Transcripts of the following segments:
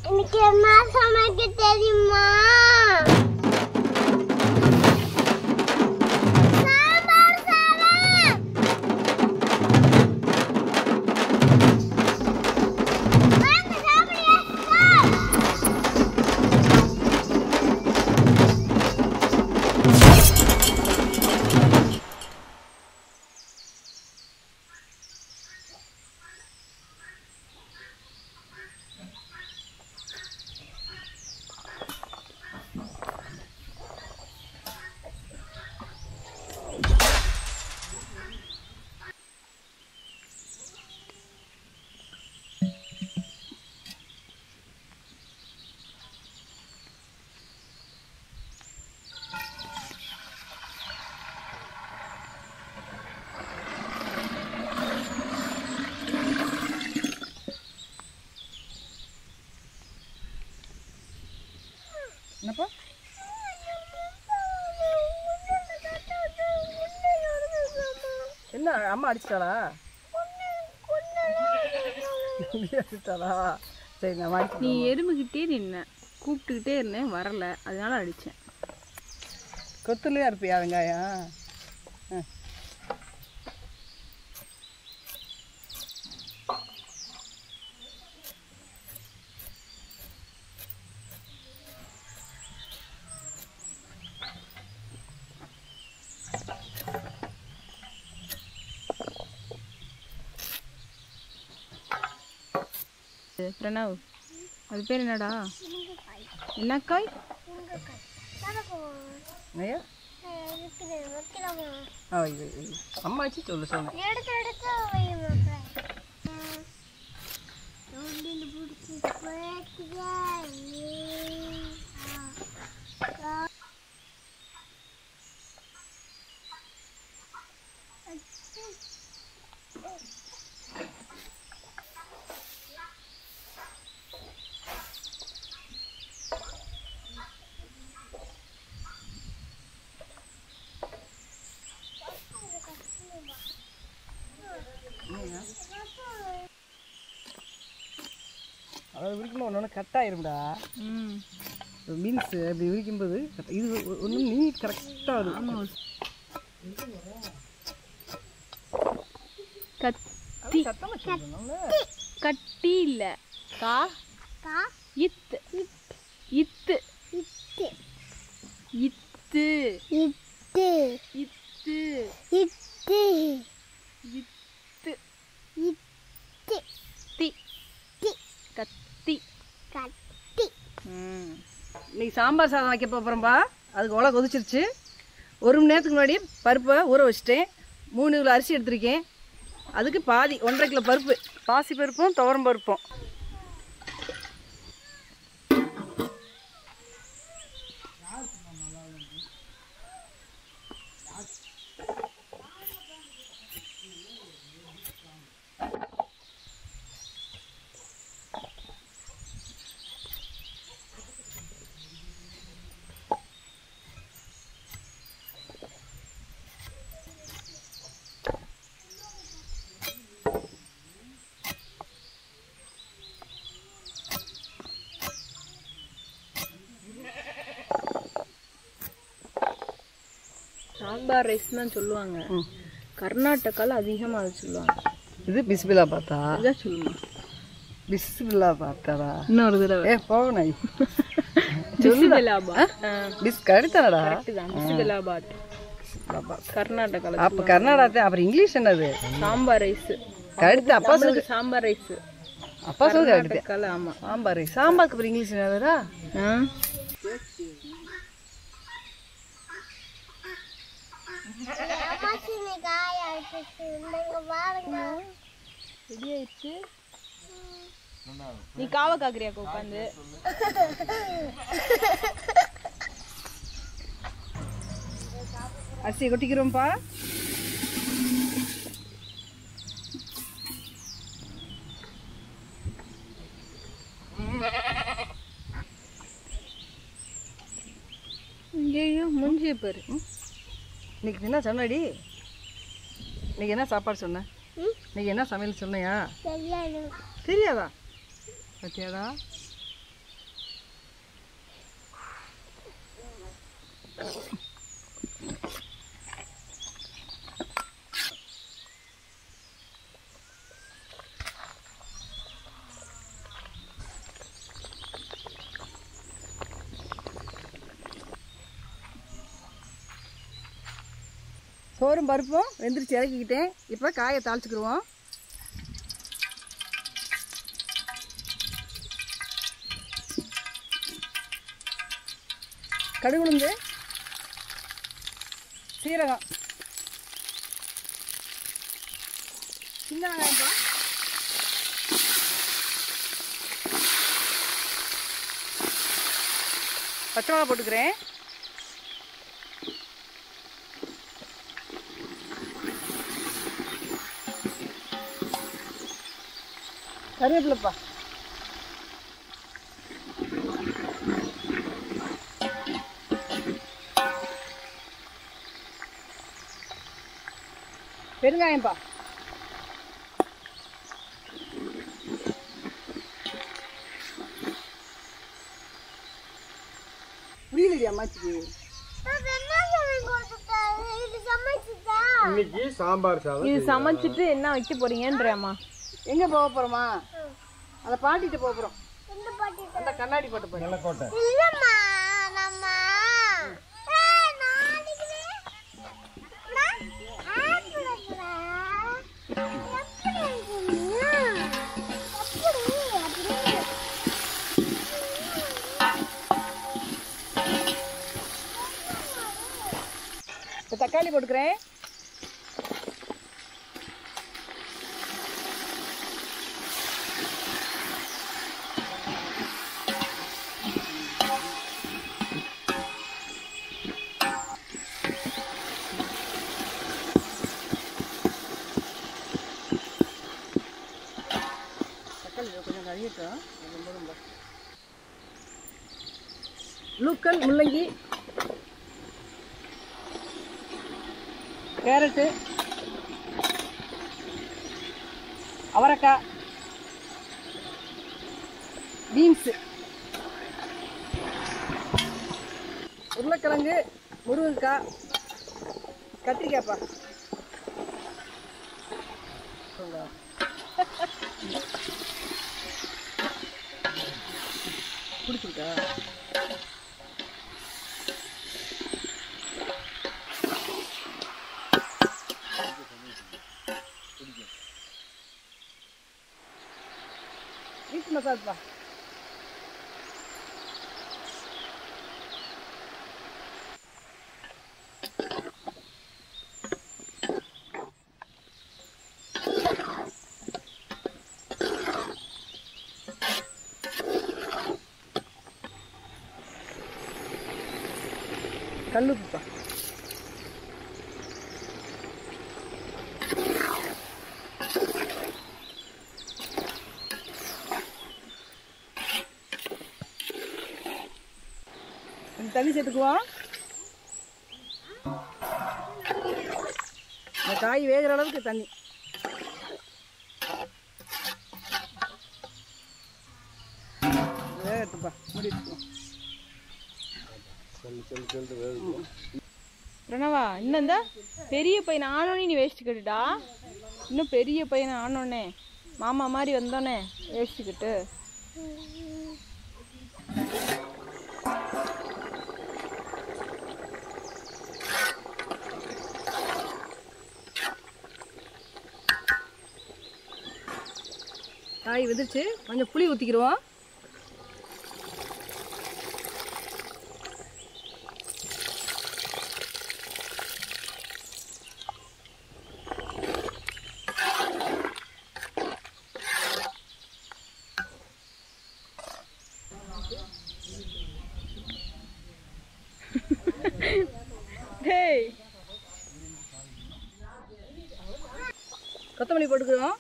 எனக்கு என்ன சமைக்க தெரியுமா சாம்பார் சாதம் வாங்க சாப்பிடுங்க என்னப்பா என்ன அம்மா அடிச்சிட்டாளா அடிச்சிட்டாளா சரி நான் வாங்கி நீ எறும்புக்கிட்டே நின்ன கூப்பிட்டுக்கிட்டே இருந்தேன் வரல அதனால அடித்தேன் கொத்துலையா இருப்பியா வெங்காயம் ஆ. பிரணவ் அது பேர் என்னடா என்ன காய் ஐயா ஆ வை வை வை அம்மா வச்சு சொல்லு சொல்லு எடுத்து எடுத்து வை மக்களே. நோண்டில் பிடிச்சி போயிட்டியா? ஆ. ஆ. அதாவது விரிக்கும்போது ஒன்று ஒன்று கட்டாயிரும்டா ம் மீன்ஸ் அப்படி விரிக்கும்போது cut- இது ஒன்று நீ கரெக்டாக வரும் கத்தி சத்தமாக சொல்லணும்ல கட்டி இல்ல கா கா. இத்து இத்து இட்டு. இத்து இட்டு. இத்து இட்டு. இத்து இட்டு. தி தி. கத்தி கட்டி. ம் இன்னைக்கு சாம்பார் சாதம் வைக்க போகிறோம்பா அதுக்கு உலை கொதிச்சிருச்சு ஒரு மணி நேரத்துக்கு முன்னாடி பருப்பை ஊற வச்சிட்டேன் மூணு கிலோ அரிசி எடுத்திருக்கேன் அதுக்கு பாதி ஒன்றரை கிலோ பருப்பு பாசி பருப்பும் துவரம் பருப்பும் சாம்பார் ரைஸ் தான் சொல்லுவாங்க ம். கர்நாடகால அதிகமாக அதை சொல்லுவாங்க இது பிஸ்பிலா பார்த்தா அதான் சொல்லுமா பிஸ்பிலா பார்த்தாடா இன்னொரு தடவை ஏ போகணும் பிசிபெலாபாத் பிஸ் கரெக்டாடா தான் பிசிபெலாபாத் கர்நாடகால அப்போ கர்நாடகா அப்புறம் இங்கிலீஷ் என்னது சாம்பார் ரைஸ் கழுத்து அப்பா சொல்லு நம்மளுக்கு சாம்பார் ரைஸ் அப்பா சொல்லு கழுத்து கர்நாடகால ஆமா சாம்பார் சாம்பாருக்கு அப்புறம் இங்கிலீஷ் என்னதுடா ஆ அம்மாச்சி நீ காய அடிச்சிட்டு இங்க பாருங்க ரெடி ஆயிடுச்சு நீ காவ காக்குறியாக்கா உட்காந்து அரிசியை கொட்டிக்கிறோம்ப்பா ஐயோ முடிஞ்சே பாரு இன்னைக்கு என்ன சொன்னடி இன்னைக்கு என்ன சாப்பாடு சொன்ன இன்னைக்கு என்ன சமையல் சொன்னையா தெரியாது தெரியாதா பத்தியாடா சோறும் பருப்பும் வெந்திரிச்சு இறக்கிக்கிட்டேன் இப்போ காயை தாளிச்சுக்கிடுவோம் கடுகு உளுந்து சீரகம் சின்ன வெங்காயம்ப்பா பச்சை மிளகா போட்டுக்கிறேன் கருவேப்பிலைப்பா பெருங்காயம்ப்பா புரியலையா அம்மாச்சிக்கு இது சமைச்சுட்டா இன்னைக்கு சாம்பார் சாதம் இது சமைச்சிட்டு என்ன வைக்க போறீங்கன்றேம்மா எங்க போக போறோமா அந்த பாட்டிட்டு போக போறோம் இந்த பாட்டி அந்த கண்ணாடி போட்டு போய் நிலக்கோட்டை இல்லம்மா நம்ம ஏய், நாளைக்கு நான் ஆப்பிள் வைக்கிறேன். எப்படி வைக்கிறீங்க? எப்படி? அப்படி. இப்போ தக்காளி போட்டுக்கிறேன் தக்காளி கொஞ்சம் கழியட்டும் அது ரொம்ப ரொம்ப லூக்கல் முள்ளங்கி கேரட்டு அவரைக்காய் பீன்ஸு உருளைக்கிழங்கு முருங்கைக்காய் கத்திரிக்காய்ப்பா பிடிச்சிருக்கா வீட்டு மசால்ப்பா கல்லுப்புப்பா கொஞ்சம் தண்ணி சேர்த்துக்குவோம் இந்த காய் வேகிற அளவுக்கு தண்ணி வேகட்டுப்பா மூடி வச்சுக்குவோம் பிரணவா இன்னும் இந்த பெரிய பையன் ஆனோனே நீ வேஸ்ட் கட்டுடா இன்னும் பெரிய பையன் ஆனோனே மாமா மாதிரி வந்தோனே வேஸ்ட்டுக்கிட்டு காய் வெந்துருச்சு கொஞ்சம் புளி ஊற்றிக்கிடுவோம் டேய் கொத்தமல்லி போட்டுக்கிறோம்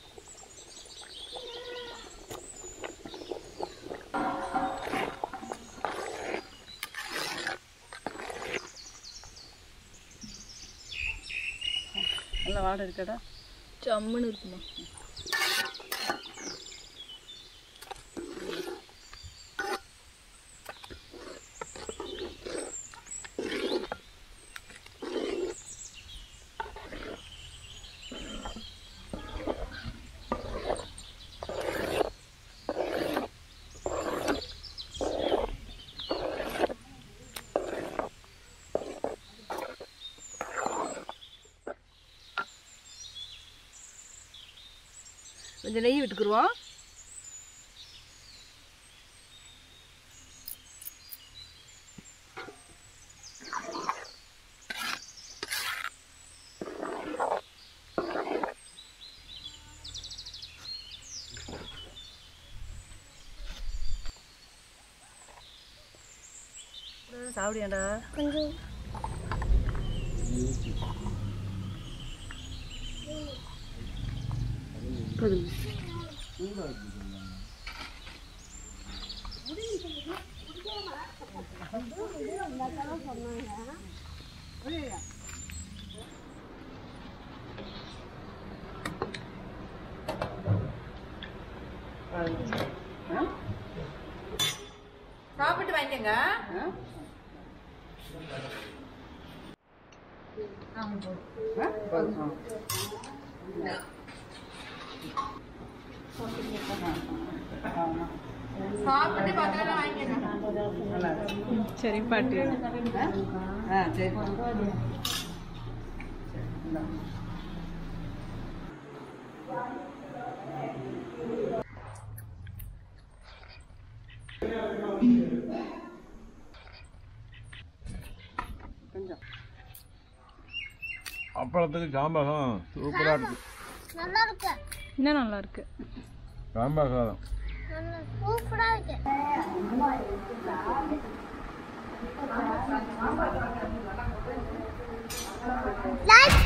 நல்ல வாடை இருக்கடா ஜம்முன்னு இருக்குமா கொஞ்சம் நெய் விட்டுக்குருவோம் சாப்பிடியாண்டா கொஞ்சம் சாப்பிட்டு வாங்கிக்கங்க சாப்பிட்டு பத்திரம் வாங்கிக்கங்க சரி பாட்டி ஆ சரி கொஞ்சம் அப்பளத்துக்கு சாம்பாகம் சூப்பராக இருக்கு நல்லா இருக்கு இன்னும் நல்லா இருக்கு சாம்பார் சாதம் நல்லா சூப்பரா இருக்கு லைக்